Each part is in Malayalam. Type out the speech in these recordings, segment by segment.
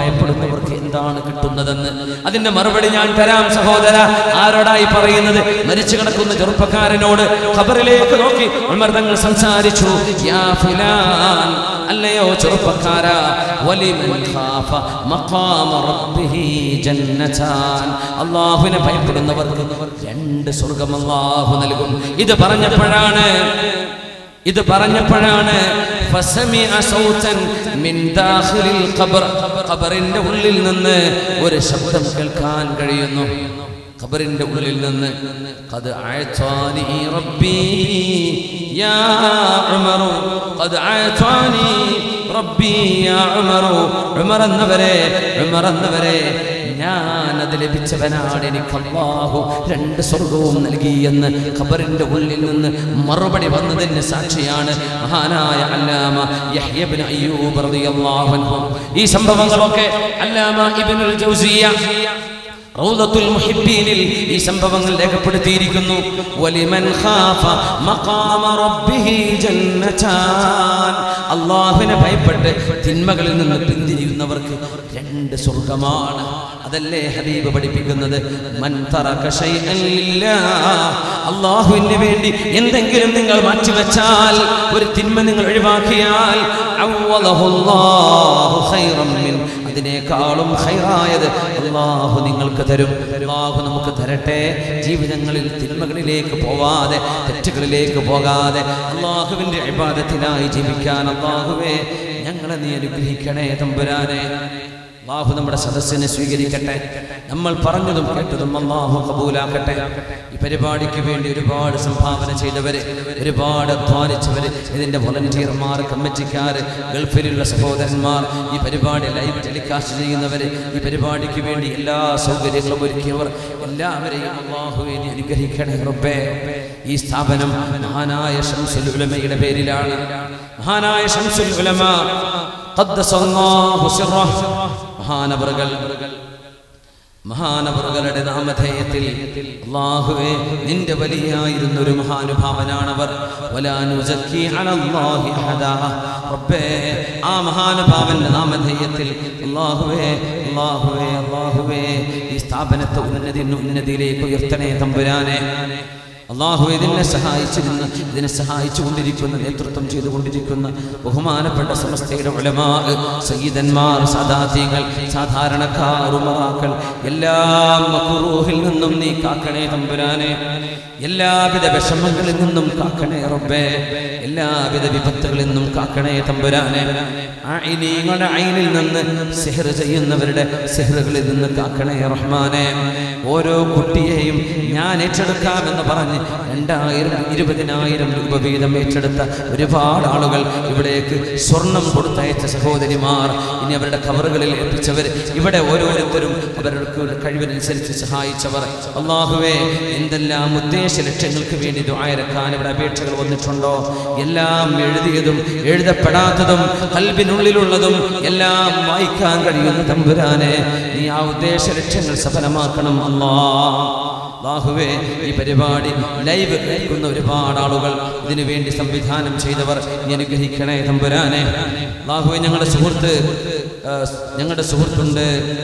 ഭയപ്പെടുന്നവർക്ക് എന്താണ് കിട്ടുന്നതെന്ന് അതിന്റെ മറുപടി ഞാൻ തരാം സഹോദര ആരോടായി പറയുന്നത് മരിച്ചു കിടക്കുന്ന ചെറുപ്പക്കാരനോട് ഖബറിലേക്ക് നോക്കി ഉമർ തങ്ങൾ സംസാരിച്ചു യാ ഫുലാൻ അല്ലയോ ചെറുപ്പക്കാര വലിമൻ ഖാഫ മഖാമ റബ്ബിഹി ജന്നതാൻ അല്ലാഹുവിനെ ഭയപ്പെടുന്നവർക്ക് രണ്ട് സ്വർഗ്ഗം അല്ലാഹു നൽകും ഇത് പറഞ്ഞപ്പോഴാണ് ഇത് പറഞ്ഞപ്പോഴാണ് ഫസമിഅ സൗതൻ മിൻ ദാഖിലിൽ ഖബർ ഖബറിന്റെ ഉള്ളിൽ നിന്ന് ഒരു ശബ്ദം കേൾക്കാൻ കഴിയുന്നു ഖബറിന്റെ ഉള്ളിൽ നിന്ന് ഖദ് അഅതാനി റബ്ബി യാ ഉമറു ഖദ് അഅതാനി റബ്ബി യാ ഉമറു ഉമർ എന്നവരെ ഉമർ എന്നവരെ ഞാൻ അത് ലഭിച്ചവനാണ് എനിക്ക് അള്ളാഹു രണ്ട് സ്വർഗവും നൽകി എന്ന് ഖബറിന്റെ ഉള്ളിൽ നിന്ന് മറുപടി വന്നതിന് സാക്ഷിയാണ് മഹാനായ അല്ലാമ യഹ്യബ്നു അയ്യൂബ് റളിയല്ലാഹു അൻഹു ഈ സംഭവങ്ങളൊക്കെ അല്ലാമ ഇബ്നുൽ ജൗസിയ റൗദത്തുൽ മുഹിബ്ബീനിൽ ഈ സംഭവങ്ങൾ രേഖപ്പെടുത്തിയിരിക്കുന്നു വലിമൻ ഖാഫ മഖാമ റബ്ബിഹി ജന്നതാൻ അല്ലാഹുവിനെ ഭയപ്പെട്ട് തിന്മകളിൽ നിന്ന് പിന്തിരിയുന്നവർക്ക് രണ്ട് സ്വർഗമാണ് അതല്ലേ ഹബീബ് പഠിപ്പിക്കുന്നത് മൻ തറക ശൈഅൻ ലില്ലാഹ് അല്ലാഹുവിന് വേണ്ടി എന്തെങ്കിലും നിങ്ങൾ മാറ്റിവെച്ചാൽ ഒരു തിന്മ നിങ്ങൾ ഒഴിവാക്കിയാൽ അവ്വലഹുല്ലാഹു ഖൈറൻ മിൻ അതിനേക്കാളും ഹൈറായത് അള്ളാഹു നിങ്ങൾക്ക് തരും അള്ളാഹു നമുക്ക് തരട്ടെ ജീവിതങ്ങളിൽ തിന്മകളിലേക്ക് പോവാതെ തെറ്റുകളിലേക്ക് പോകാതെ അള്ളാഹുവിൻ്റെ അഭിബാധത്തിനായി ജീവിക്കാൻ അള്ളാഹുവേ ഞങ്ങളെ നീ അനുഗ്രഹിക്കണേ തമ്പുരാനെ അള്ളാഹു നമ്മുടെ സദസ്സിനെ സ്വീകരിക്കട്ടെ നമ്മൾ പറഞ്ഞതും കേട്ടതും അള്ളാഹു കബൂലാക്കട്ടെ ഈ പരിപാടിക്ക് വേണ്ടി ഒരുപാട് സംഭാവന ചെയ്തവര് ഒരുപാട് അധ്വാനിച്ചവര് ഇതിന്റെ വോളണ്ടിയർമാർ കമ്മിറ്റിക്കാർ ഗൾഫിലുള്ള സഹോദരന്മാർ ഈ പരിപാടി ലൈവ് ടെലികാസ്റ്റ് ചെയ്യുന്നവര് ഈ പരിപാടിക്ക് വേണ്ടി എല്ലാ സൗകര്യങ്ങളും ഒരുക്കിയവർ എല്ലാവരെയും അള്ളാഹുവെ നീ അനുഗ്രഹിക്കണേ റബ്ബേ ഈ സ്ഥാപനം മഹാനായ ഷംസുൽ ഉലമയുടെ പേരിലാണ് മഹാനായ ഷംസുൽ ഉലമ ഖദ്ദസല്ലാഹു സിർറഹ് മഹാനവറുകൾ മഹാനവറുകളുടെ നാമധേയത്തിൽ അള്ളാഹുവേ നിന്റെ വലിയായിരുന്ന ഒരു മഹാനുഭാവനാണവർ വലാനുസക്കി അലല്ലാഹി അഹദാ. റബ്ബേ ആ മഹാനുഭാവന്റെ നാമധേയത്തിൽ അള്ളാഹുവേ അള്ളാഹുവേ അള്ളാഹുവേ ഈ സ്ഥാപനത്തെ ഉന്നതി ഉന്നതിയിലേക്ക് ഉയർത്തണേ തമ്പുരാനെ അള്ളാഹു ഇതിനെ സഹായിച്ചിരുന്ന ഇതിനെ സഹായിച്ചു കൊണ്ടിരിക്കുന്ന നേതൃത്വം ചെയ്തുകൊണ്ടിരിക്കുന്ന ബഹുമാനപ്പെട്ട സമസ്തയുടെ ഉലമാ സയ്യിദന്മാർ സാദാത്യങ്ങൾ സാധാരണക്കാർ ഉമറാക്കൾ എല്ലാ മക്രൂഹിൽ നിന്നും നീ കാക്കണേ തമ്പുരാനെ എല്ലാവിധ വിഷമങ്ങളിൽ നിന്നും കാക്കണേ റബ്ബേ എല്ലാവിധ വിപത്തുകളിൽ നിന്നും കാക്കണേ തമ്പുരാനെ ആയിനീങ്ങളുടെ അയിനിൽ നിന്ന് സെഹർ ചെയ്യുന്നവരുടെ സെഹറുകളിൽ നിന്ന് കാക്കണേ റഹ്മാനെ ഓരോ കുട്ടിയെയും ഞാൻ ഏറ്റെടുക്കാമെന്ന് പറഞ്ഞ് രണ്ടായിരം ഇരുപതിനായിരം രൂപ വീതം ഏറ്റെടുത്ത ഒരുപാട് ആളുകൾ ഇവിടേക്ക് സ്വർണം കൊടുത്തയച്ച സഹോദരിമാർ ഇനി അവരുടെ കവറുകളിൽ ഏൽപ്പിച്ചവർ ഇവിടെ ഓരോരുത്തരും അവരുടെ കഴിവിനനുസരിച്ച് സഹായിച്ചവർ അള്ളാഹുവേ എന്തെല്ലാം ഉദ്ദേശ ലക്ഷ്യങ്ങൾക്ക് വേണ്ടി ദ്വായരക്കാൻ ഇവിടെ അപേക്ഷകൾ വന്നിട്ടുണ്ടോ എല്ലാം എഴുതിയതും എഴുതപ്പെടാത്തതും കൽബിനുള്ളിലുള്ളതും എല്ലാം വായിക്കാൻ കഴിയുന്ന തമ്പുരാനെ നീ ആ ഉദ്ദേശ ലക്ഷ്യങ്ങൾ സഫലമാക്കണം അല്ലാ അള്ളാഹുവേ ഈ പരിപാടി ലൈവ് കേൾക്കുന്ന ഒരുപാട് ആളുകൾ ഇതിനു വേണ്ടി സംവിധാനം ചെയ്തവർ നീ അനുഗ്രഹിക്കണേ തമ്പുരാനെ അള്ളാഹുവേ ഞങ്ങളുടെ സുഹൃത്ത് ആ, ഞങ്ങളുടെ സുഹൃത്തുണ്ട്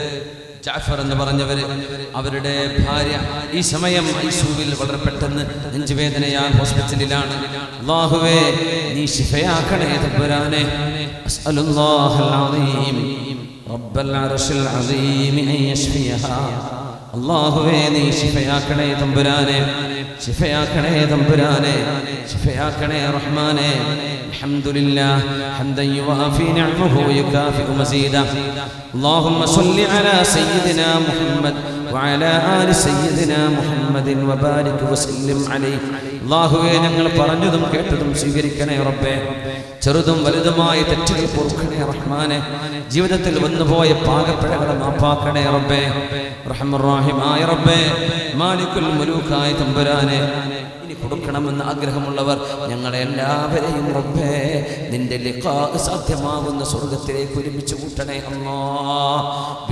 ജാഫർ എന്ന് പറഞ്ഞവര് അവരുടെ ഭാര്യ ഈ സമയം ഐസൂവിൽ വളരെ പെട്ടെന്ന് നെഞ്ചുവേദനയാൽ ഹോസ്പിറ്റലിലാണ് അള്ളാഹുവേ നീ ശിഫയാക്കണേ തമ്പുരാനെ അസ്അലുല്ലാഹൽ അളീം റബ്ബൽ അർശിൽ അളീം അൻ യശ്ഫിയഹാ അള്ളാഹുവേ നീ ശിഫയാക്കണേ തമ്പുരാനെ ശിഫയാക്കണേ തമ്പുരാനെ ശിഫയാക്കണേ റഹ്മാനെ الحمد لله حمدا يوافي نعمه ويكافئ مزيدا اللهم صل على سيدنا محمد وعلى آل سيدنا محمد وبارك وسلم عليه അള്ളാഹുവെ ഞങ്ങൾ പറഞ്ഞതും കേട്ടതും സ്വീകരിക്കണേ റബ്ബേ ചെറുതും വലുതുമായ തെറ്റുകൾ പൊറുക്കണേ റഹ്മാനെ ജീവിതത്തിൽ വന്നുപോയ പാകപ്പിഴകളെ മാപ്പാക്കണേ റബ്ബേ റഹ്മുറാഹിമായ റബ്ബേ മാലിക്കുൽ മുലൂക്കായ തമ്പുരാനെ ഇനി കൊടുക്കണമെന്ന് ആഗ്രഹമുള്ളവർ ഞങ്ങളെ എല്ലാവരെയും റബ്ബേ നിന്റെ ലിഖാ സാധ്യമാകുന്ന സ്വർഗത്തിലേക്ക് ഒരുമിച്ച് കൂട്ടണേ അല്ലാ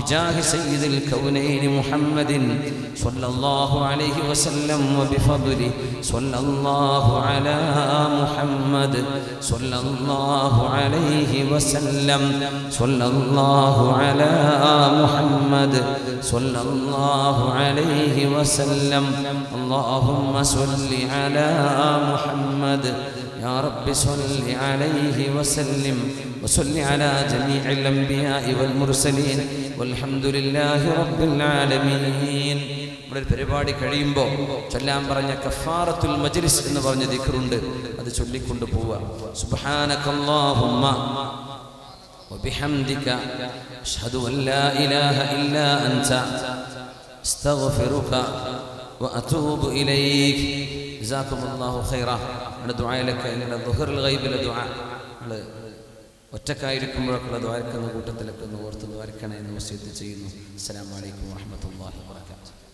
بجاه سيد الكونين محمد صلى الله عليه وسلم وبفضله صلى الله على محمد صلى الله عليه وسلم صلى الله على محمد صلى الله عليه وسلم اللهم صل على محمد يا رب صل عليه وسلم وصل على جميع الأنبياء والمرسلين والحمد لله رب العالمين നമ്മുടെ ഒരു പരിപാടി കഴിയുമ്പോൾ ചൊല്ലാൻ പറഞ്ഞ കഫാറത്തുൽ മജ്ലിസ് എന്ന് പറഞ്ഞ ദിക്റുണ്ട് അത് ചൊല്ലിക്കൊണ്ട് പോവുക സുബ്ഹാനകല്ലാഹുമ്മ وبحمدك أشهد أن لا إله إلا أنت استغفرك وأتوب إليك جزاكم الله خيرا നമ്മുടെ ദുആയിലൊക്കെ നിങ്ങളുടെ ദുഹറുൽ ഗൈബിലെ ദുആ നമ്മൾ ഒറ്റക്കായിരിക്കുമ്പോഴൊക്കെയുള്ള ദ്വാരക്കുന്ന കൂട്ടത്തിലൊക്കെ ഒന്ന് ഓർത്ത് ദ്വാരക്കണേ എന്ന് വസ്യത്ത് ചെയ്യുന്നു അസ്സലാമു അലൈക്കും വറഹ്മത്തുള്ളാഹി വബറകാതുഹു